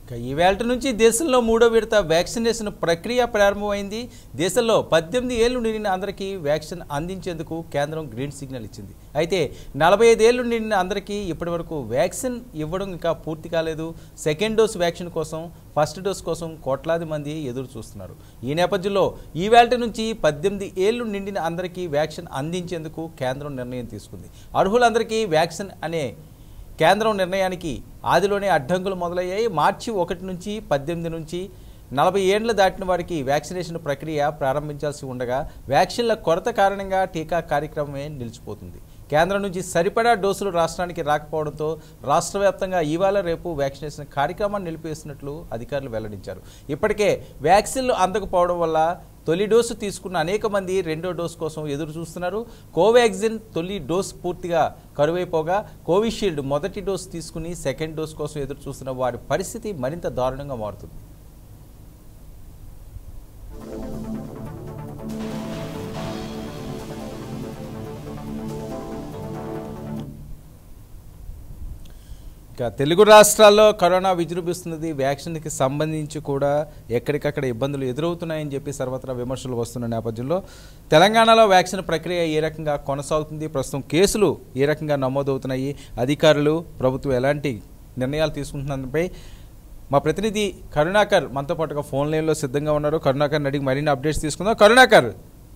ఇక ఈవేళ నుంచి దేశంలో మూడో విడత వ్యాక్సినేషన్ ప్రక్రియ ప్రారంభమైంది దేశంలో పద్దెనిమిది ఏళ్లు నిండిన అందరికీ వ్యాక్సిన్ అందించేందుకు కేంద్రం గ్రీన్ సిగ్నల్ ఇచ్చింది అయితే నలభై ఐదేళ్లు నిండిన అందరికీ ఇప్పటివరకు వ్యాక్సిన్ ఇవ్వడం ఇంకా పూర్తి కాలేదు సెకండ్ డోస్ వ్యాక్సిన్ కోసం ఫస్ట్ డోస్ కోసం కోట్లాది మంది ఎదురు చూస్తున్నారు ఈ నేపథ్యంలో ఈవేళ నుంచి పద్దెనిమిది ఏళ్లు నిండిన అందరికీ వ్యాక్సిన్ అందించేందుకు కేంద్రం నిర్ణయం తీసుకుంది అర్హులందరికీ వ్యాక్సిన్ అనే కేంద్రం నిర్ణయానికి ఆదిలోనే అడ్డంకులు మొదలయ్యాయి మార్చి ఒకటి నుంచి పద్దెనిమిది నుంచి నలభై ఏండ్లు దాటిన వారికి వ్యాక్సినేషన్ ప్రక్రియ ప్రారంభించాల్సి ఉండగా వ్యాక్సిన్ల కొరత కారణంగా టీకా కార్యక్రమమే నిలిచిపోతుంది కేంద్రం నుంచి సరిపడా డోసులు రాష్ట్రానికి రాకపోవడంతో రాష్ట్ర వ్యాప్తంగా ఇవాళ రేపు వ్యాక్సినేషన్ కార్యక్రమాన్ని నిలిపేసినట్లు అధికారులు వెల్లడించారు ఇప్పటికే వ్యాక్సిన్లు అందకపోవడం వల్ల తొలి డోసు తీసుకున్న అనేక మంది రెండో డోసు కోసం ఎదురు చూస్తున్నారు కోవాక్సిన్ తొలి డోస్ పూర్తిగా కరువైపోగా కోవిషీల్డ్ మొదటి డోసు తీసుకుని సెకండ్ డోస్ కోసం ఎదురు చూస్తున్న వారి పరిస్థితి మరింత దారుణంగా మారుతుంది ఇక తెలుగు రాష్ట్రాల్లో కరోనా విజృంభిస్తున్నది వ్యాక్సిన్కి సంబంధించి కూడా ఎక్కడికక్కడ ఇబ్బందులు ఎదురవుతున్నాయని చెప్పి సర్వత్రా విమర్శలు వస్తున్న నేపథ్యంలో తెలంగాణలో వ్యాక్సిన్ ప్రక్రియ ఏ రకంగా కొనసాగుతుంది ప్రస్తుతం కేసులు ఏ రకంగా నమోదవుతున్నాయి అధికారులు ప్రభుత్వం ఎలాంటి నిర్ణయాలు తీసుకుంటున్నదానిపై మా ప్రతినిధి కరుణాకర్ మనతో పాటుగా ఫోన్ లైన్లో సిద్ధంగా ఉన్నారు కరుణాకర్ అడిగి మరిన్ని అప్డేట్స్ తీసుకుందాం కరుణాకర్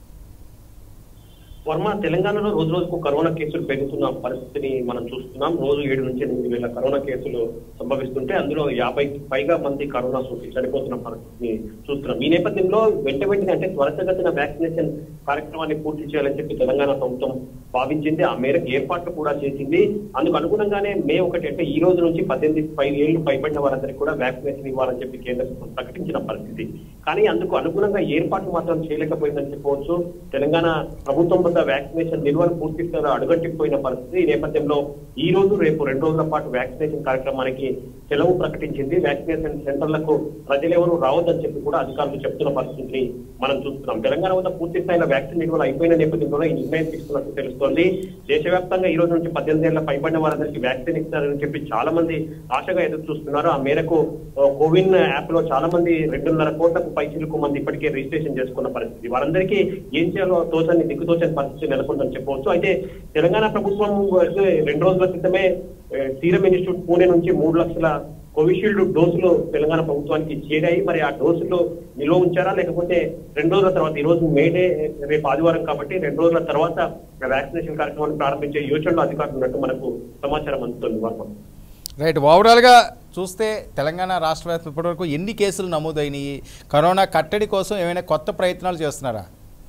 వర్మ తెలంగాణలో రోజు రోజుకు కరోనా కేసులు పెరుగుతున్న పరిస్థితిని మనం చూస్తున్నాం రోజు ఏడు నుంచి ఎనిమిది వేల కరోనా కేసులు సంభవిస్తుంటే అందులో యాభై పైగా మంది కరోనా సోకి చనిపోతున్న పరిస్థితిని చూస్తున్నాం ఈ నేపథ్యంలో వెంట వెంటనే అంటే త్వరితగతిన వ్యాక్సినేషన్ కార్యక్రమాన్ని పూర్తి చేయాలని చెప్పి తెలంగాణ ప్రభుత్వం భావించింది ఆ మేరకు ఏర్పాట్లు కూడా చేసింది అందుకు అనుగుణంగానే మే ఒకటి అంటే ఈ రోజు నుంచి పద్దెనిమిది పై ఏళ్లు పైబడిన వారందరికీ కూడా వ్యాక్సినేషన్ ఇవ్వాలని చెప్పి కేంద్ర ప్రభుత్వం ప్రకటించిన పరిస్థితి కానీ అందుకు అనుగుణంగా ఏర్పాట్లు మాత్రం చేయలేకపోయిందని చెప్పవచ్చు తెలంగాణ ప్రభుత్వం వద్ద వ్యాక్సినేషన్ నిల్వలు పూర్తి స్థాయిలో అడుగంటిపోయిన పరిస్థితి ఈ నేపథ్యంలో ఈ రోజు రేపు రెండు రోజుల పాటు వ్యాక్సినేషన్ కార్యక్రమానికి సెలవు ప్రకటించింది వ్యాక్సినేషన్ సెంటర్లకు ప్రజలెవరూ రావద్దని చెప్పి కూడా అధికారులు చెప్తున్న పరిస్థితిని మనం చూస్తున్నాం తెలంగాణ వద్ద పూర్తి స్థాయిలో వ్యాక్సిన్ నిల్వలు అయిపోయిన నేపథ్యంలో ఈ నిర్ణయం తీసుకున్నట్టు తెలుస్తోంది దేశవ్యాప్తంగా ఈ రోజు నుంచి పద్దెనిమిది ఏళ్ల పైబడిన వారందరికీ వ్యాక్సిన్ ఇస్తారని చెప్పి చాలా మంది ఆశగా ఎదురు చూస్తున్నారు ఆ మేరకు ఆ, కోవిన్ యాప్ లో చాలా మంది రెండున్నర కోట్లకు పైచిలకు మంది ఇప్పటికే రిజిస్ట్రేషన్ చేసుకున్న పరిస్థితి వారందరికీ ఏం చేయాలో తోచని దిక్కుతోచని పరిస్థితి నెలకొందని చెప్పవచ్చు అయితే తెలంగాణ ప్రభుత్వం అయితే రెండు రోజుల క్రితమే ఏ, సీరం ఇన్స్టిట్యూట్ పూణే నుంచి మూడు లక్షల కోవిషీల్డ్ డోసులు తెలంగాణ ప్రభుత్వానికి చేరాయి మరి ఆ డోసులు నిల్వ ఉంచారా లేకపోతే రెండు రోజుల తర్వాత ఈ రోజు మేడే రేపు ఆదివారం కాబట్టి రెండు రోజుల తర్వాత వ్యాక్సినేషన్ కార్యక్రమాన్ని ప్రారంభించే యోచనలో అధికారులు ఉన్నట్టు మనకు సమాచారం అందుతుంది వర్మ రైట్ ఓవరాల్గా చూస్తే తెలంగాణ రాష్ట్ర వ్యాప్తం ఇప్పటివరకు ఎన్ని కేసులు నమోదైనాయి కరోనా కట్టడి కోసం ఏమైనా కొత్త ప్రయత్నాలు చేస్తున్నారా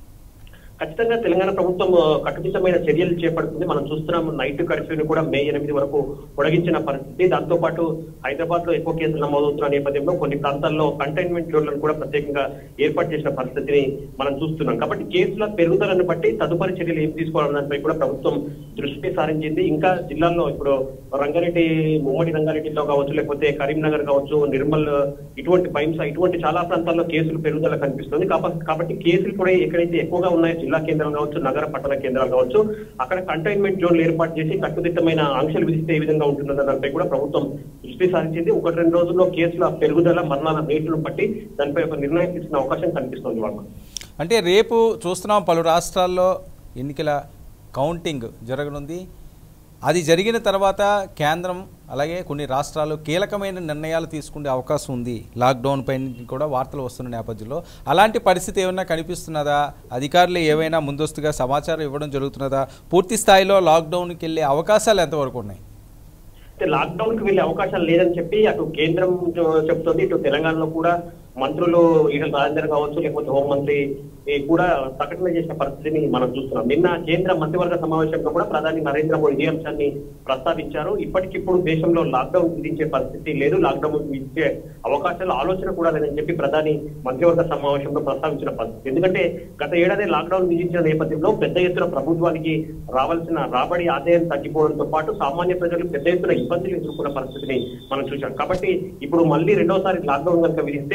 ఖచ్చితంగా తెలంగాణ ప్రభుత్వం ఆ, కట్టుదిట్టమైన చర్యలు చేపడుతుంది మనం చూస్తున్నాం నైట్ కర్ఫ్యూని కూడా మే ఎనిమిది వరకు పొడిగించిన పరిస్థితి దాంతో పాటు హైదరాబాద్ లో ఎక్కువ కేసులు నమోదవుతున్న నేపథ్యంలో కొన్ని ప్రాంతాల్లో కంటైన్మెంట్ జోన్లను కూడా ప్రత్యేకంగా ఏర్పాటు చేసిన పరిస్థితిని మనం చూస్తున్నాం కాబట్టి కేసుల పెరుగుదలను బట్టి తదుపరి చర్యలు ఏం తీసుకోవాలన్న దానిపై కూడా ప్రభుత్వం దృష్టి సారించింది ఇంకా జిల్లాల్లో ఇప్పుడు రంగారెడ్డి ఉమ్మడి రంగారెడ్డిలో కావచ్చు లేకపోతే కరీంనగర్ కావచ్చు నిర్మల్ ఇటువంటి భైంస ఇటువంటి చాలా ప్రాంతాల్లో కేసులు పెరుగుదల కనిపిస్తుంది కాబ- కాబట్టి కేసులు కూడా ఎక్కడైతే ఎక్కువగా ఉన్నాయో జిల్లా కేంద్రాలు కావచ్చు నగర పట్టణ కేంద్రాలు కావచ్చు అక్కడ కంటైన్మెంట్ జోన్లు ఏర్పాటు చేసి కట్టుదిట్టమైన ఆంక్షలు విధిస్తే ఏ విధంగా ఉంటుందన్న దానిపై కూడా ప్రభుత్వం దృష్టి సారించింది ఒకటి రెండు రోజుల్లో కేసుల పెరుగుదల మరణాల రేట్లను బట్టి దానిపై ఒక నిర్ణయం తీసుకునే అవకాశం కనిపిస్తుంది వాళ్ళ అంటే రేపు చూస్తున్నాం పలు రాష్ట్రాల్లో ఎన్నికల కౌంటింగ్ జరగనుంది అది జరిగిన తర్వాత కేంద్రం అలాగే కొన్ని రాష్ట్రాలు కీలకమైన నిర్ణయాలు తీసుకునే అవకాశం ఉంది లాక్డౌన్ పైన కూడా వార్తలు వస్తున్న నేపథ్యంలో అలాంటి పరిస్థితి ఏమైనా కనిపిస్తున్నదా అధికారులు ఏవైనా ముందస్తుగా సమాచారం ఇవ్వడం జరుగుతున్నదా పూర్తి స్థాయిలో లాక్డౌన్కి వెళ్ళే అవకాశాలు ఎంతవరకు ఉన్నాయి అయితే లాక్డౌన్ కి వెళ్లే అవకాశం లేదని చెప్పి అటు కేంద్రం చెప్తోంది ఇటు తెలంగాణలో కూడా మంత్రులు ఈటల రాజేందర్ కావచ్చు లేకపోతే హోంమంత్రి ఈ కూడా ప్రకటన చేసిన పరిస్థితిని మనం చూస్తున్నాం నిన్న కేంద్ర మంత్రివర్గ సమావేశంలో కూడా ప్రధాని నరేంద్ర మోడీ ఈ అంశాన్ని ప్రస్తావించారు ఇప్పటికిప్పుడు దేశంలో లాక్డౌన్ విధించే పరిస్థితి లేదు లాక్డౌన్ విధించే అవకాశాలు ఆలోచన కూడా లేదని చెప్పి ప్రధాని మంత్రివర్గ సమావేశంలో ప్రస్తావించిన పరిస్థితి ఎందుకంటే గత ఏడాది లాక్డౌన్ విధించిన నేపథ్యంలో పెద్ద ఎత్తున ప్రభుత్వానికి రావాల్సిన రాబడి ఆదాయం తగ్గిపోవడంతో పాటు సామాన్య ప్రజలు పెద్ద ఎత్తున ఇబ్బందులు ఎదుర్కొన్న పరిస్థితిని మనం చూశాం కాబట్టి ఇప్పుడు మళ్ళీ రెండోసారి లాక్డౌన్ కనుక విధిస్తే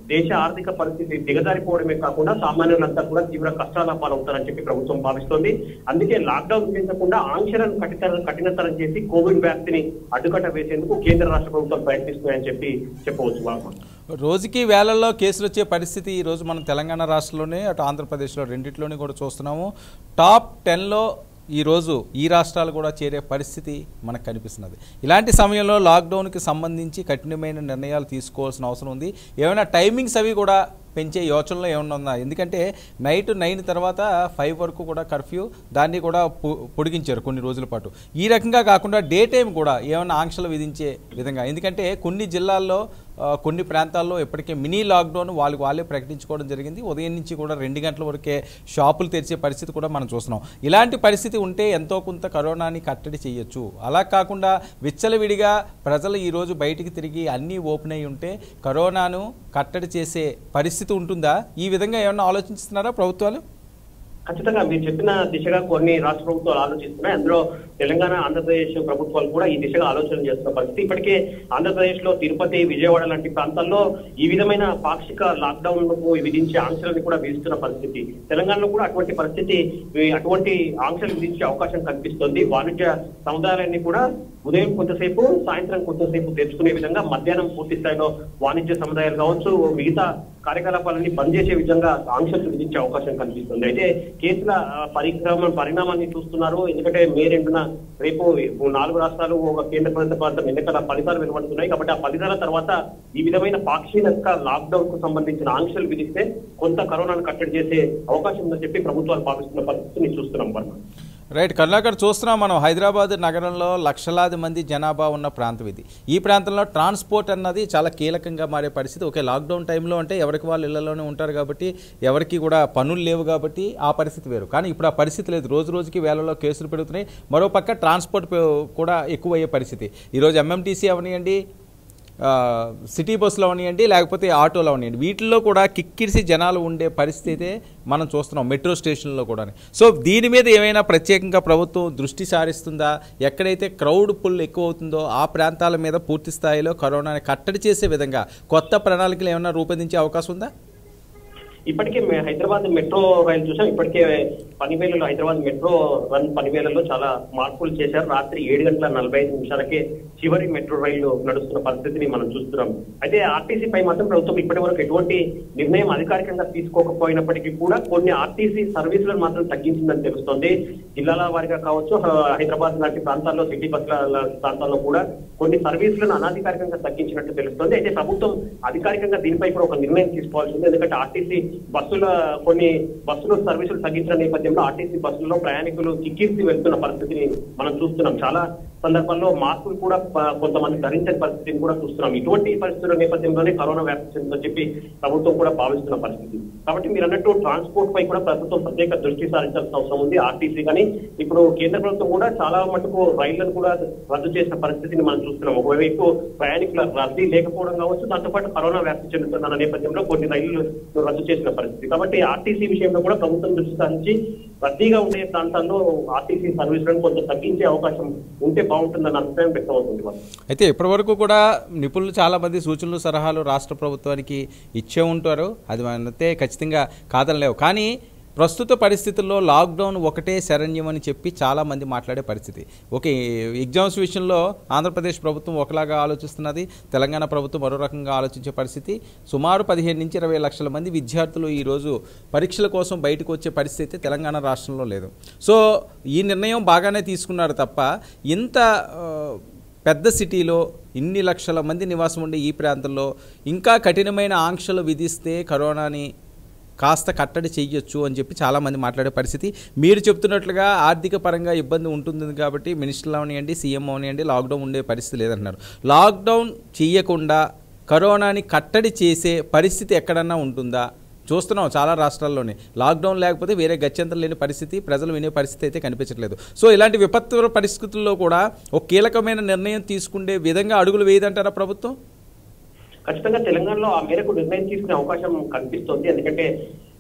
దేశ ఆర్థిక పరిస్థితి దిగజారిపోవడమే కాకుండా సామాన్యులంతా కూడా తీవ్ర కష్టాల పాలవుతారని చెప్పి ప్రభుత్వం భావిస్తోంది అందుకే లాక్డౌన్ విధించకుండా ఆంక్షలను కఠిన కఠినతరం చేసి కోవిడ్ వ్యాప్తిని అడ్డుకట్ట వేసేందుకు కేంద్ర రాష్ట్ర ప్రభుత్వం ప్రయత్నిస్తున్నాయని చెప్పి చెప్పవచ్చు వర్మ రోజుకి వేలల్లో కేసులు వచ్చే పరిస్థితి ఈ రోజు మనం తెలంగాణ రాష్ట్రంలోనే అటు ఆంధ్రప్రదేశ్లో రెండిట్లోనే కూడా చూస్తున్నాము టాప్ టెన్లో ఈరోజు ఈ రాష్ట్రాలు కూడా చేరే పరిస్థితి మనకు కనిపిస్తున్నది ఇలాంటి సమయంలో లాక్డౌన్కి సంబంధించి కఠినమైన నిర్ణయాలు తీసుకోవాల్సిన అవసరం ఉంది ఏమైనా టైమింగ్స్ అవి కూడా పెంచే యోచనలో ఏమన్నా ఉందా ఎందుకంటే నైట్ నైన్ తర్వాత ఫైవ్ వరకు కూడా కర్ఫ్యూ దాన్ని కూడా పొ- పొడిగించారు కొన్ని రోజుల పాటు ఈ రకంగా కాకుండా డే టైం కూడా ఏమైనా ఆంక్షలు విధించే విధంగా ఎందుకంటే కొన్ని జిల్లాల్లో ఆ, కొన్ని ప్రాంతాల్లో ఇప్పటికే మినీ లాక్డౌన్ వాళ్ళకి వాళ్ళే ప్రకటించుకోవడం జరిగింది ఉదయం నుంచి కూడా రెండు గంటల వరకే షాపులు తెరిచే పరిస్థితి కూడా మనం చూస్తున్నాం ఇలాంటి పరిస్థితి ఉంటే ఎంతో కొంత కరోనాని కట్టడి చేయొచ్చు అలా కాకుండా విచ్చలవిడిగా ప్రజలు ఈరోజు బయటికి తిరిగి అన్నీ ఓపెన్ అయి ఉంటే కరోనాను కట్టడి చేసే పరిస్థితి ఉంటుందా ఈ విధంగా ఏమన్నా ఆలోచిస్తున్నారా ప్రభుత్వాలు ఖచ్చితంగా మీరు చెప్పిన దిశగా కొన్ని రాష్ట్ర ప్రభుత్వాలు ఆలోచిస్తున్నాయి అందులో తెలంగాణ ఆంధ్రప్రదేశ్ ప్రభుత్వాలు కూడా ఈ దిశగా ఆలోచన చేస్తున్న పరిస్థితి ఇప్పటికే ఆంధ్రప్రదేశ్ లో తిరుపతి విజయవాడ లాంటి ప్రాంతాల్లో ఈ విధమైన పాక్షిక లాక్డౌన్ విధించే ఆంక్షలను కూడా విధిస్తున్న పరిస్థితి తెలంగాణలో కూడా అటువంటి పరిస్థితి ఈ అటువంటి ఆంక్షలు విధించే అవకాశం కనిపిస్తుంది వాణిజ్య సముదాయాలన్నీ కూడా ఉదయం కొంతసేపు సాయంత్రం కొంతసేపు తెచ్చుకునే విధంగా మధ్యాహ్నం పూర్తి స్థాయిలో వాణిజ్య సముదాయాలు కావచ్చు మిగతా కార్యకలాపాలన్నీ బంద్ చేసే విధంగా ఆంక్షలు విధించే అవకాశం కనిపిస్తుంది అయితే కేసుల ఆ, పరిక్రమ పరిణామాన్ని చూస్తున్నారు ఎందుకంటే మే రెండున రేపు నాలుగు రాష్ట్రాలు ఒక కేంద్ర ప్రభుత్వ ప్రాంతం ఎన్నికల ఫలితాలు వెలువడుతున్నాయి కాబట్టి ఆ ఫలితాల తర్వాత ఈ విధమైన పాక్షిక లాక్డౌన్ కు సంబంధించిన ఆంక్షలు విధిస్తే కొంత కరోనాను కట్టడి చేసే అవకాశం ఉందని చెప్పి ప్రభుత్వాలు భావిస్తున్న పరిస్థితిని చూస్తున్నాం వర్మ రైట్ కరుణాకర్ చూస్తున్నాం మనం హైదరాబాద్ నగరంలో లక్షలాది మంది జనాభా ఉన్న ప్రాంతం ఇది ఈ ప్రాంతంలో ట్రాన్స్పోర్ట్ అన్నది చాలా కీలకంగా మారే పరిస్థితి ఓకే లాక్డౌన్ టైంలో అంటే ఎవరికి వాళ్ళు ఇళ్లలోనే ఉంటారు కాబట్టి ఎవరికి కూడా పనులు లేవు కాబట్టి ఆ పరిస్థితి వేరు కానీ ఇప్పుడు ఆ పరిస్థితి లేదు రోజు రోజుకి వేలలో కేసులు పెరుగుతున్నాయి మరోపక్క ట్రాన్స్పోర్ట్ పే- కూడా ఎక్కువయ్యే పరిస్థితి ఈరోజు ఎంఎంటీసీ అవనియండి ఆ, సిటీ బస్సులో అవనివ్వండి లేకపోతే ఆటోలో అవనివ్వండి వీటిల్లో కూడా కిక్కిరిసి జనాలు ఉండే పరిస్థితి మనం చూస్తున్నాం మెట్రో స్టేషన్లో కూడా సో దీని మీద ఏమైనా ప్రత్యేకంగా ప్రభుత్వం దృష్టి సారిస్తుందా ఎక్కడైతే క్రౌడ్ పుల్ ఎక్కువ అవుతుందో ఆ ప్రాంతాల మీద పూర్తి స్థాయిలో కరోనాని కట్టడి చేసే విధంగా కొత్త ప్రణాళికలు ఏమైనా రూపొందించే అవకాశం ఉందా ఇప్పటికే మే- హైదరాబాద్ మెట్రో రైలు చూసాం ఇప్పటికే పనివేలలో హైదరాబాద్ మెట్రో రన్ పనివేలలో చాలా మార్పులు చేశారు రాత్రి ఏడు గంటల నలభై ఐదు నిమిషాలకే చివరి మెట్రో రైలు నడుస్తున్న పరిస్థితిని మనం చూస్తున్నాం అయితే ఆర్టీసీ పై మాత్రం ప్రభుత్వం ఇప్పటి వరకు ఎటువంటి నిర్ణయం అధికారికంగా తీసుకోకపోయినప్పటికీ కూడా కొన్ని ఆర్టీసీ సర్వీసులను మాత్రం తగ్గించిందని తెలుస్తోంది జిల్లాల వారిగా కావచ్చు హ- హైదరాబాద్ లాంటి ప్రాంతాల్లో సిటీ బస్సుల ప్రాంతాల్లో కూడా కొన్ని సర్వీసులను అనధికారికంగా తగ్గించినట్టు తెలుస్తోంది అయితే ప్రభుత్వం అధికారికంగా దీనిపై కూడా ఒక నిర్ణయం తీసుకోవాల్సి ఉంది ఎందుకంటే ఆర్టీసీ బస్సుల కొన్ని బస్సులు సర్వీసులు తగ్గించిన నేపథ్యంలో ఆర్టీసీ బస్సుల్లో ప్రయాణికులు కిక్కిరిసి వెళ్తున్న పరిస్థితిని మనం చూస్తున్నాం చాలా సందర్భాల్లో మాస్కులు కూడా ప- కొంతమంది ధరించని పరిస్థితిని కూడా చూస్తున్నాం ఇటువంటి పరిస్థితుల నేపథ్యంలోనే కరోనా వ్యాప్తి చెందిందని చెప్పి ప్రభుత్వం కూడా భావిస్తున్న పరిస్థితి కాబట్టి మీరు అన్నట్టు ట్రాన్స్పోర్ట్ పై కూడా ప్రభుత్వం ప్రత్యేక దృష్టి సారించాల్సిన అవసరం ఉంది ఆర్టీసీ కానీ ఇప్పుడు కేంద్ర ప్రభుత్వం కూడా చాలా మటుకు రైళ్లను కూడా రద్దు చేసిన పరిస్థితిని మనం చూస్తున్నాం ఒకవైపు ప్రయాణికుల రద్దీ లేకపోవడం కావచ్చు దాంతోపాటు కరోనా వ్యాప్తి చెందుతున్న నేపథ్యంలో కొన్ని రైళ్లు రద్దు చేసిన పరిస్థితి కాబట్టి ఆర్టీసీ విషయంలో కూడా ప్రభుత్వం దృష్టి సారించి రద్దీగా ఉండే ప్రాంతాల్లో ఆర్టీసీ సర్వీసులను కొంచెం తగ్గించే అవకాశం ఉంటే బాగుంటుందన్న అభిప్రాయం వ్యక్తమవుతుంది వాళ్ళు అయితే ఇప్పటివరకు కూడా నిపుణులు చాలామంది సూచనలు సలహాలు రాష్ట్ర ప్రభుత్వానికి ఇచ్చే ఉంటారు అది అయితే ఖచ్చితంగా కాదనలేవు కానీ ప్రస్తుత పరిస్థితుల్లో లాక్డౌన్ ఒకటే శరణ్యం అని చెప్పి చాలామంది మాట్లాడే పరిస్థితి ఓకే ఎగ్జామ్స్ విషయంలో ఆంధ్రప్రదేశ్ ప్రభుత్వం ఒకలాగా ఆలోచిస్తున్నది తెలంగాణ ప్రభుత్వం మరో రకంగా ఆలోచించే పరిస్థితి సుమారు పదిహేను నుంచి ఇరవై లక్షల మంది విద్యార్థులు ఈరోజు పరీక్షల కోసం బయటకు వచ్చే పరిస్థితి తెలంగాణ రాష్ట్రంలో లేదు సో ఈ నిర్ణయం బాగానే తీసుకున్నారు తప్ప ఇంత ఆ, పెద్ద సిటీలో ఇన్ని లక్షల మంది నివాసం ఉండే ఈ ప్రాంతంలో ఇంకా కఠినమైన ఆంక్షలు విధిస్తే కరోనాని కాస్త కట్టడి చెయ్యొచ్చు అని చెప్పి చాలామంది మాట్లాడే పరిస్థితి మీరు చెప్తున్నట్లుగా ఆర్థిక పరంగా ఇబ్బంది ఉంటుంది కాబట్టి మినిస్టర్లు అవనివ్వండి సీఎం అవనివ్వండి లాక్డౌన్ ఉండే పరిస్థితి లేదంటున్నారు లాక్డౌన్ చేయకుండా కరోనాని కట్టడి చేసే పరిస్థితి ఎక్కడన్నా ఉంటుందా చూస్తున్నాం చాలా రాష్ట్రాల్లోనే లాక్డౌన్ లేకపోతే వేరే గత్యంతరం లేని పరిస్థితి ప్రజలు వినే పరిస్థితి అయితే కనిపించట్లేదు సో ఇలాంటి విపత్తుల పరిస్థితుల్లో కూడా ఒక కీలకమైన నిర్ణయం తీసుకునే విధంగా అడుగులు వేయదంటారా ప్రభుత్వం ఖచ్చితంగా తెలంగాణలో ఆ మేరకు నిర్ణయం తీసుకునే అవకాశం కనిపిస్తోంది ఎందుకంటే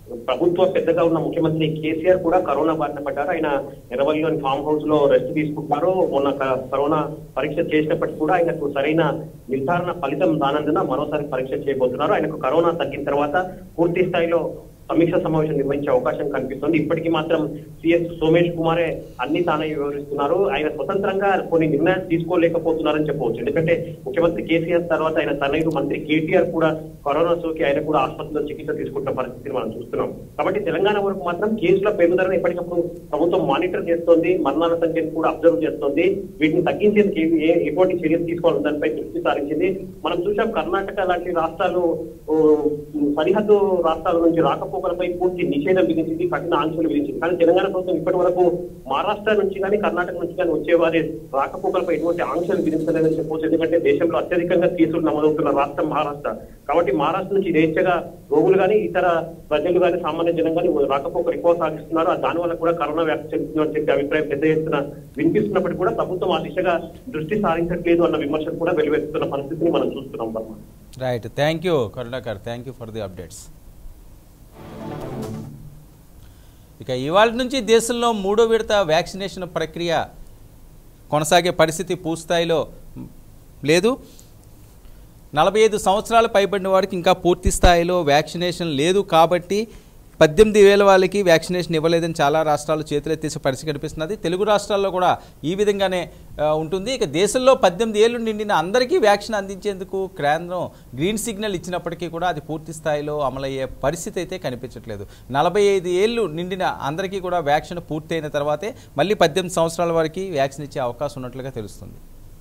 ప్రభుత్వ పెద్దగా ఉన్న ముఖ్యమంత్రి కేసీఆర్ కూడా కరోనా బారిన పడ్డారు ఆయన ఎర్రవల్లిలోని ఫామ్ హౌస్ లో రెస్ట్ తీసుకుంటున్నారు మొన్న క- కరోనా పరీక్ష చేసినప్పటికీ కూడా ఆయనకు సరైన నిర్ధారణ ఫలితం రానందున మరోసారి పరీక్ష చేయబోతున్నారు ఆయనకు కరోనా తగ్గిన తర్వాత పూర్తి స్థాయిలో సమీక్ష సమావేశం నిర్వహించే అవకాశం కనిపిస్తుంది ఇప్పటికీ మాత్రం సిఎస్ సోమేష్ కుమారే అన్ని తానే వివరిస్తున్నారు ఆయన స్వతంత్రంగా కొన్ని నిర్ణయాలు తీసుకోలేకపోతున్నారని చెప్పవచ్చు ఎందుకంటే ముఖ్యమంత్రి కేసీఆర్ తర్వాత ఆయన తనయుడు మంత్రి కేటీఆర్ కూడా కరోనా సోకి ఆయన కూడా ఆసుపత్రిలో చికిత్స తీసుకుంటున్న పరిస్థితిని మనం చూస్తున్నాం కాబట్టి తెలంగాణ వరకు మాత్రం కేసుల పెరుగుదలను ఎప్పటికప్పుడు ప్రభుత్వం మానిటర్ చేస్తోంది మరణాల సంఖ్యను కూడా అబ్జర్వ్ చేస్తోంది వీటిని తగ్గించేందుకు ఏ- ఏ ఎటువంటి చర్యలు తీసుకోవాలి దానిపై దృష్టి సారించింది మనం చూసాం కర్ణాటక లాంటి రాష్ట్రాలు ఓ, సరిహద్దు రాష్ట్రాల నుంచి రాకపోకలపై పూర్తి నిషేధం విధించింది కఠిన ఆంక్షలు విధించింది కానీ తెలంగాణ ప్రభుత్వం ఇప్పటి వరకు మహారాష్ట్ర నుంచి కానీ కర్ణాటక నుంచి కానీ వచ్చే వారి రాకపోకలపై ఎటువంటి ఆంక్షలు విధించలేదని చెప్పవచ్చు ఎందుకంటే దేశంలో అత్యధికంగా కేసులు నమోదవుతున్న రాష్ట్రం మహారాష్ట్ర కాబట్టి మహారాష్ట్ర నుంచి స్వేచ్ఛగా రోగులు కానీ ఇతర ప్రజలు కానీ సామాన్య జనం కానీ రాకపోకలు ఎక్కువ సాగిస్తున్నారు ఆ దానివల్ల కూడా కరోనా వ్యాప్తి చెందుతుందని చెప్పే అభిప్రాయం పెద్ద ఎత్తున వినిపిస్తున్నప్పటికీ కూడా ప్రభుత్వం ఆ దిశగా దృష్టి సారించట్లేదు అన్న విమర్శలు కూడా వెలువెత్తుతున్న పరిస్థితిని మనం చూస్తున్నాం Varma right thank you Karunakar thank you for the updates ఇక ఇవాళ నుంచి దేశంలో మూడో విడత వ్యాక్సినేషన్ ప్రక్రియ కొనసాగే పరిస్థితి పూర్తిస్థాయిలో లేదు నలభై ఐదు సంవత్సరాలు పైబడిన వాడికి ఇంకా పూర్తి స్థాయిలో వ్యాక్సినేషన్ లేదు కాబట్టి పద్దెనిమిది వేల వాళ్ళకి వ్యాక్సినేషన్ ఇవ్వలేదని చాలా రాష్ట్రాలు చేతులెత్తేసే పరిస్థితి కనిపిస్తున్నది తెలుగు రాష్ట్రాల్లో కూడా ఈ విధంగానే ఆ, ఉంటుంది ఇక దేశంలో పద్దెనిమిది ఏళ్ళు నిండిన అందరికీ వ్యాక్సిన్ అందించేందుకు కేంద్రం గ్రీన్ సిగ్నల్ ఇచ్చినప్పటికీ కూడా అది పూర్తి స్థాయిలో అమలయ్యే పరిస్థితి అయితే కనిపించట్లేదు నలభై ఐదు ఏళ్ళు నిండిన అందరికీ కూడా వ్యాక్సిన్ పూర్తయిన తర్వాతే మళ్ళీ పద్దెనిమిది సంవత్సరాల వరకు వ్యాక్సిన్ ఇచ్చే అవకాశం ఉన్నట్లుగా తెలుస్తుంది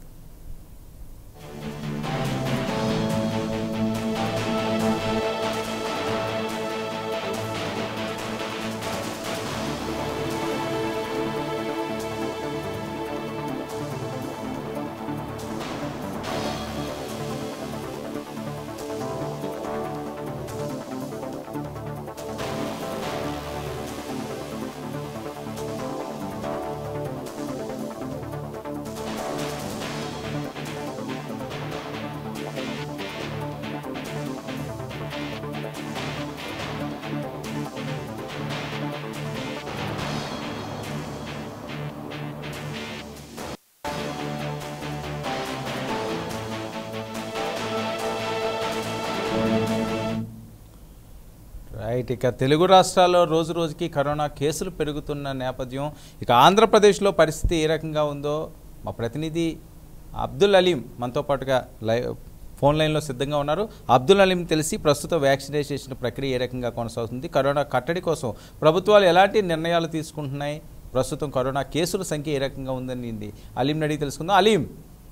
రైట్ ఇక తెలుగు రాష్ట్రాల్లో రోజు రోజుకి కరోనా కేసులు పెరుగుతున్న నేపథ్యం ఇక ఆంధ్రప్రదేశ్లో పరిస్థితి ఏ రకంగా ఉందో మా ప్రతినిధి అబ్దుల్ అలీం మనతో పాటుగా లైవ్ ఫోన్ లైన్లో సిద్ధంగా ఉన్నారు అబ్దుల్ అలీం తెలిసి ప్రస్తుత వ్యాక్సినేషన్ ప్రక్రియ ఏ రకంగా కొనసాగుతుంది కరోనా కట్టడి కోసం ప్రభుత్వాలు ఎలాంటి నిర్ణయాలు తీసుకుంటున్నాయి ప్రస్తుతం కరోనా కేసుల సంఖ్య ఏ రకంగా ఉందని అలీంని అడిగి తెలుసుకుందాం Aleem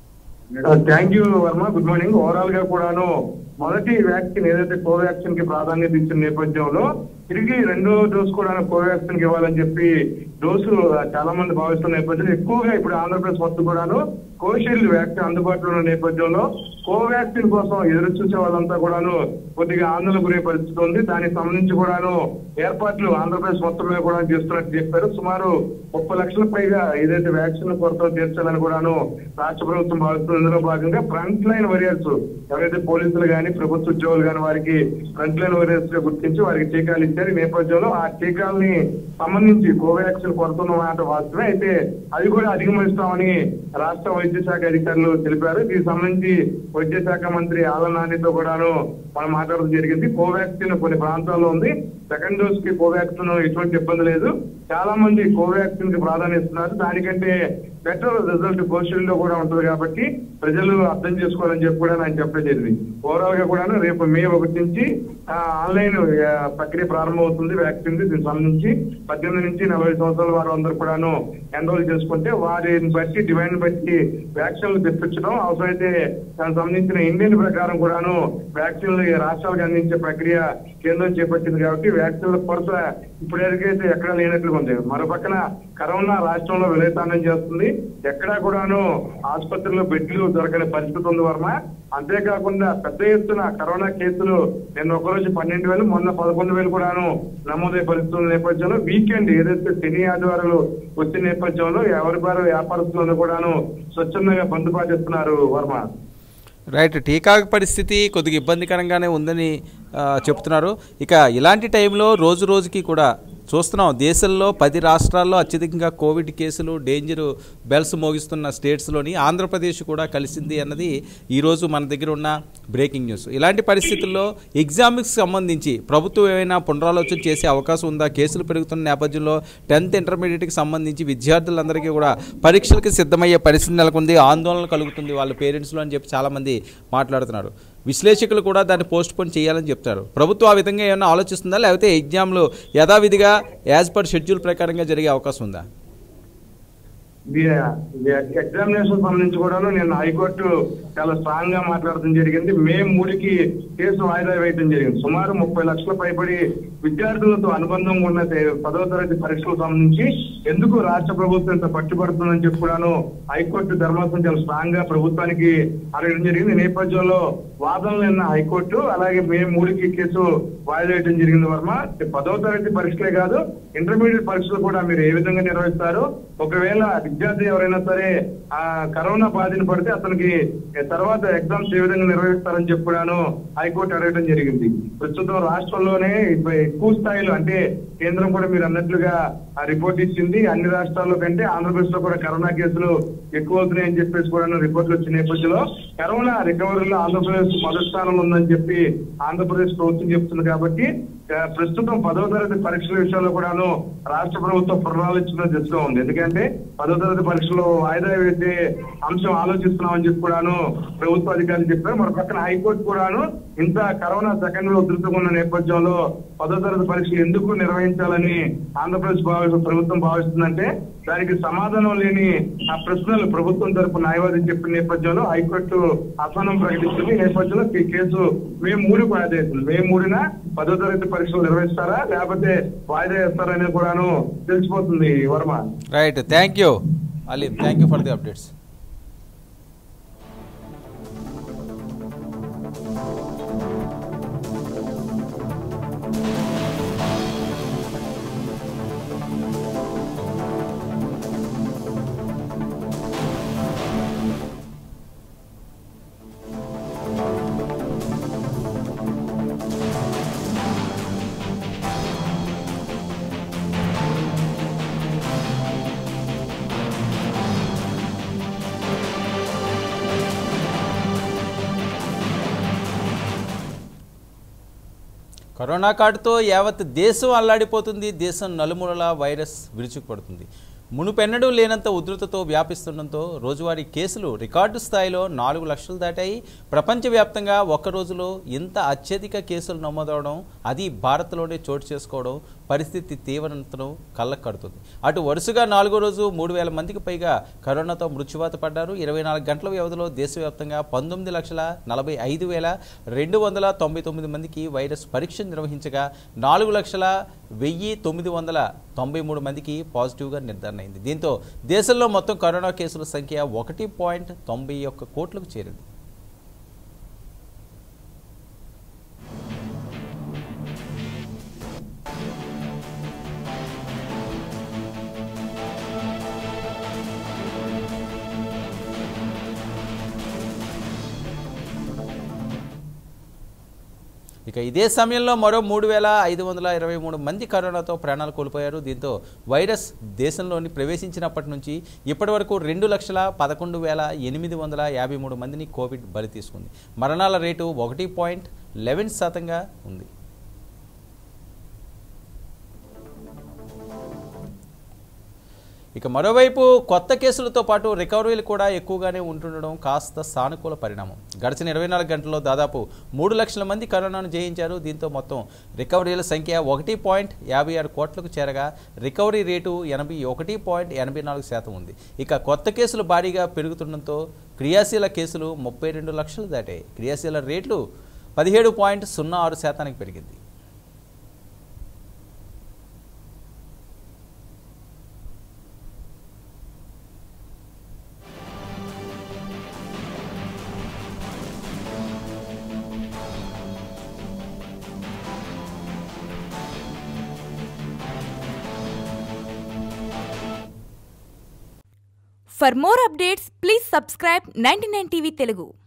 thank you Varma good morning overall గా కూడాను మొదటి వ్యాక్సిన్ ఏదైతే కోవాక్సిన్ కి ప్రాధాన్యత ఇచ్చిన నేపథ్యంలో తిరిగి రెండో డోస్ కూడా కోవాక్సిన్ కి ఇవ్వాలని చెప్పి డోసు చాలా మంది భావిస్తున్న నేపథ్యంలో ఎక్కువగా ఇప్పుడు ఆంధ్రప్రదేశ్ మొత్తం కూడాను కోవిషీల్డ్ వ్యాక్సిన్ అందుబాటులో ఉన్న నేపథ్యంలో కోవాక్సిన్ కోసం ఎదురు చూసే వాళ్ళంతా కూడాను కొద్దిగా ఆందోళన గురే పరిస్థితి ఉంది దానికి సంబంధించి కూడాను ఏర్పాట్లు ఆంధ్రప్రదేశ్ మొత్తం మీద కూడా చేస్తున్నట్టు చెప్పారు సుమారు ముప్పై లక్షల పైగా ఏదైతే వ్యాక్సిన్ కొరత తీర్చాలని కూడాను రాష్ట్ర ప్రభుత్వం భావిస్తుంది ఇందులో భాగంగా ఫ్రంట్ లైన్ వరియర్స్ ఎవరైతే పోలీసులు కానీ ప్రభుత్వ ఉద్యోగులు కానీ వారికి ఫ్రంట్ లైన్ వరియర్స్ గా గుర్తించి వారికి టీకాలు ఇచ్చారు ఈ నేపథ్యంలో ఆ టీకాలని సంబంధించి కోవాక్సిన్ కొరత ఉన్న మాట వాస్తవమే అయితే అది కూడా అధిగమిస్తామని రాష్ట్ర వైద్య శాఖ అధికారులు తెలిపారు దీనికి సంబంధించి వైద్య శాఖ మంత్రి ఆల నానితో కూడాను మనం మాట్లాడడం జరిగింది కోవాక్సిన్ కొన్ని ప్రాంతాల్లో ఉంది సెకండ్ డోస్ కి కోవాక్సిన్ ఎటువంటి ఇబ్బంది లేదు చాలా మంది కోవాక్సిన్ కి ప్రాధాన్యత ఇస్తున్నారు దానికంటే బెటర్ రిజల్ట్ కోషిల్ లో కూడా ఉంటుంది కాబట్టి ప్రజలు అర్థం చేసుకోవాలని చెప్పి కూడా ఆయన చెప్పడం జరిగింది ఓవరాల్ గా కూడా రేపు మే ఒకటి నుంచి ఆ, ఆన్లైన్ ఆ, ప్రక్రియ ప్రారంభమవుతుంది వ్యాక్సిన్ దీనికి సంబంధించి పద్దెనిమిది నుంచి నలభై సంవత్సరాల వారు అందరూ కూడాను ఎన్రోల్ చేసుకుంటే వారిని బట్టి డిమాండ్ బట్టి వ్యాక్సిన్లు తెప్పించడం అవసరమైతే దానికి సంబంధించిన ఇండియన్ ప్రకారం కూడాను వ్యాక్సిన్లు ఈ రాష్ట్రాలకు అందించే ప్రక్రియ కేంద్రం చేపట్టింది కాబట్టి వ్యాక్సిన్ల కొరత ఇప్పుడు ఎక్కడైతే ఎక్కడ లేనట్లుగా ఉంది మరో పక్కన కరోనా రాష్ట్రంలో విలయతాండం చేస్తుంది ఎక్కడా కూడాను ఆసుపత్రిలో బెడ్లు దొరకని పరిస్థితి ఉంది వర్మ అంతేకాకుండా పెద్ద ఎత్తున కరోనా కేసులు నిన్న ఒకరోజు పన్నెండు వేలు మొన్న పదకొండు వేలు కూడాను నమోదై పరిస్థితి ఉన్న నేపథ్యంలో వీకెండ్ ఏదైతే శని ఆదివారాలు వచ్చిన నేపథ్యంలో ఎవరి వారు వ్యాపారస్తులను కూడాను స్వచ్ఛందంగా బంద్ పాటిస్తున్నారు వర్మ రైట్ టీకా పరిస్థితి కొద్దిగా ఇబ్బందికరంగానే ఉందని ఆ, చెప్తున్నారు ఇక ఇలాంటి టైంలో రోజు రోజుకి కూడా చూస్తున్నాం దేశంలో పది రాష్ట్రాల్లో అత్యధికంగా కోవిడ్ కేసులు డేంజర్ బెల్స్ మోగిస్తున్న స్టేట్స్లోని ఆంధ్రప్రదేశ్ కూడా కలిసింది అన్నది ఈరోజు మన దగ్గర ఉన్న బ్రేకింగ్ న్యూస్ ఇలాంటి పరిస్థితుల్లో ఎగ్జామ్కి సంబంధించి ప్రభుత్వం ఏమైనా పునరాలోచన చేసే అవకాశం ఉందా కేసులు పెరుగుతున్న నేపథ్యంలో టెన్త్ ఇంటర్మీడియట్కి సంబంధించి విద్యార్థులందరికీ కూడా పరీక్షలకు సిద్ధమయ్యే పరిస్థితి నెలకొంది ఆందోళన కలుగుతుంది వాళ్ళ పేరెంట్స్లో అని చెప్పి చాలామంది మాట్లాడుతున్నారు విశ్లేషకులు కూడా దాన్ని పోస్ట్ పోన్ చేయాలని చెప్తారు ప్రభుత్వం ఆ విధంగా ఏమైనా ఆలోచిస్తుందా లేకపోతే ఎగ్జామ్లు యథావిధిగా యాజ్ పర్ షెడ్యూల్ ప్రకారంగా జరిగే అవకాశం ఉందా ఎగ్జామినేషన్ సంబంధించి కూడా నేను హైకోర్టు చాలా స్ట్రాంగ్ గా మాట్లాడడం జరిగింది మే మూడుకి కేసు వాయిదా వేయడం జరిగింది సుమారు ముప్పై లక్షల పైబడి విద్యార్థులతో అనుబంధం ఉన్న తే- పదవ తరగతి పరీక్షలకు సంబంధించి ఎందుకు రాష్ట్ర ప్రభుత్వం ఇంత పట్టుబడుతుందని చెప్పి కూడాను హైకోర్టు ధర్మాసనం చాలా స్ట్రాంగ్ గా ప్రభుత్వానికి అడగడం జరిగింది ఈ నేపథ్యంలో వాదనలు నిన్న హైకోర్టు అలాగే మే మూడుకి కేసు వాయిదా వేయడం జరిగింది వర్మ పదవ తరగతి పరీక్షలే కాదు ఇంటర్మీడియట్ పరీక్షలు కూడా మీరు ఏ విధంగా నిర్వహిస్తారు ఒకవేళ విద్యార్థి ఎవరైనా సరే ఆ కరోనా బాధిన పడితే అతనికి తర్వాత ఎగ్జామ్స్ ఏ విధంగా నిర్వహిస్తారని చెప్పి కూడాను హైకోర్టు అడగడం జరిగింది ప్రస్తుతం రాష్ట్రంలోనే ఇప్ప- ఎక్కువ స్థాయిలో అంటే కేంద్రం కూడా మీరు అన్నట్లుగా ఆ రిపోర్ట్ ఇచ్చింది అన్ని రాష్ట్రాల్లో కంటే ఆంధ్రప్రదేశ్ లో కూడా కరోనా కేసులు ఎక్కువ అవుతున్నాయని చెప్పేసి కూడా రిపోర్ట్లు వచ్చిన నేపథ్యంలో కరోనా రికవరీలో ఆంధ్రప్రదేశ్ మొదటి స్థానంలో ఉందని చెప్పి ఆంధ్రప్రదేశ్ ప్రభుత్వం చెప్తుంది కాబట్టి ఆ, ప్రస్తుతం పదవ తరగతి పరీక్షల విషయంలో కూడాను రాష్ట్ర ప్రభుత్వం పునరాలోచన దిశగా ఉంది ఎందుకంటే పదవ తరగతి పరీక్షలు వాయిదా వేసే అంశం ఆలోచిస్తున్నామని చెప్పి కూడాను ప్రభుత్వ అధికారులు చెప్పారు మరో పక్కన హైకోర్టు కూడాను ఇంత కరోనా సెకండ్ లో ఉధృతంగా ఉన్న నేపథ్యంలో పదో తరగతి పరీక్షలు ఎందుకు నిర్వహించాలని ఆంధ్రప్రదేశ్ భావి ప్రభుత్వం భావిస్తుందంటే దానికి సమాధానం లేని ఆ ప్రశ్నలు ప్రభుత్వం తరపు న్యాయవాది చెప్పిన నేపథ్యంలో హైకోర్టు అసహనం ప్రకటిస్తుంది ఈ నేపథ్యంలో ఈ కేసు మే మూడు వాయిదా అవుతుంది మే మూడున పదో తరగతి పరీక్షలు నిర్వహిస్తారా లేకపోతే వాయిదా వేస్తారా అనేది కూడాను తెలిసిపోతుంది Varma right thank you Aleem thank you for the updates corona కాటుతో యావత్ దేశం అల్లాడిపోతుంది దేశం నలుమూలలా వైరస్ విరుచుకుపడుతుంది మునుపెన్నడూ లేనంత ఉధృతతో వ్యాపిస్తుండటంతో రోజువారీ కేసులు రికార్డు స్థాయిలో నాలుగు లక్షలు దాటాయి ప్రపంచవ్యాప్తంగా ఒక్క రోజులో ఇంత అత్యధిక కేసులు నమోదవడం అది భారత్లోనే చోటు చేసుకోవడం పరిస్థితి తీవ్రతను కళ్ళకు కడుతుంది అటు వరుసగా నాలుగో రోజు మూడు వేల మందికి పైగా కరోనాతో మృత్యువాత పడ్డారు ఇరవై నాలుగు గంటల వ్యవధిలో దేశవ్యాప్తంగా పంతొమ్మిది లక్షల నలభై ఐదు వేల రెండు వందల తొంభై తొమ్మిది మందికి వైరస్ పరీక్ష నిర్వహించగా నాలుగు లక్షల వెయ్యి తొమ్మిది వందల తొంభై మూడు మందికి పాజిటివ్గా నిర్ధారణ అయింది దీంతో దేశంలో మొత్తం కరోనా కేసుల సంఖ్య ఒకటి పాయింట్ తొంభై ఒక్క కోట్లకు చేరింది ఇక ఇదే సమయంలో మరో మూడు వేల ఐదు వందల ఇరవై మూడు మంది కరోనాతో ప్రాణాలు కోల్పోయారు దీంతో వైరస్ దేశంలోని ప్రవేశించినప్పటి నుంచి ఇప్పటి వరకు రెండు లక్షల పదకొండు వేల ఎనిమిది వందల యాభై మూడు మందిని కోవిడ్ బలి తీసుకుంది మరణాల రేటు ఒకటి పాయింట్ లెవెన్ శాతంగా ఉంది ఇక మరోవైపు కొత్త కేసులతో పాటు రికవరీలు కూడా ఎక్కువగానే ఉంటుండడం కాస్త సానుకూల పరిణామం గడిచిన ఇరవై నాలుగు గంటల్లో దాదాపు మూడు లక్షల మంది కరోనాను జయించారు దీంతో మొత్తం రికవరీల సంఖ్య ఒకటి పాయింట్ యాభై ఆరు కోట్లకు చేరగా రికవరీ రేటు ఎనభై ఒకటి పాయింట్ ఎనభై నాలుగు శాతం ఉంది ఇక కొత్త కేసులు భారీగా పెరుగుతుండటంతో క్రియాశీల కేసులు ముప్పై రెండు లక్షలు దాటాయి క్రియాశీల రేట్లు పదిహేడు పాయింట్ సున్నా ఆరు శాతానికి పెరిగింది For more updates, please subscribe 99 TV Telugu.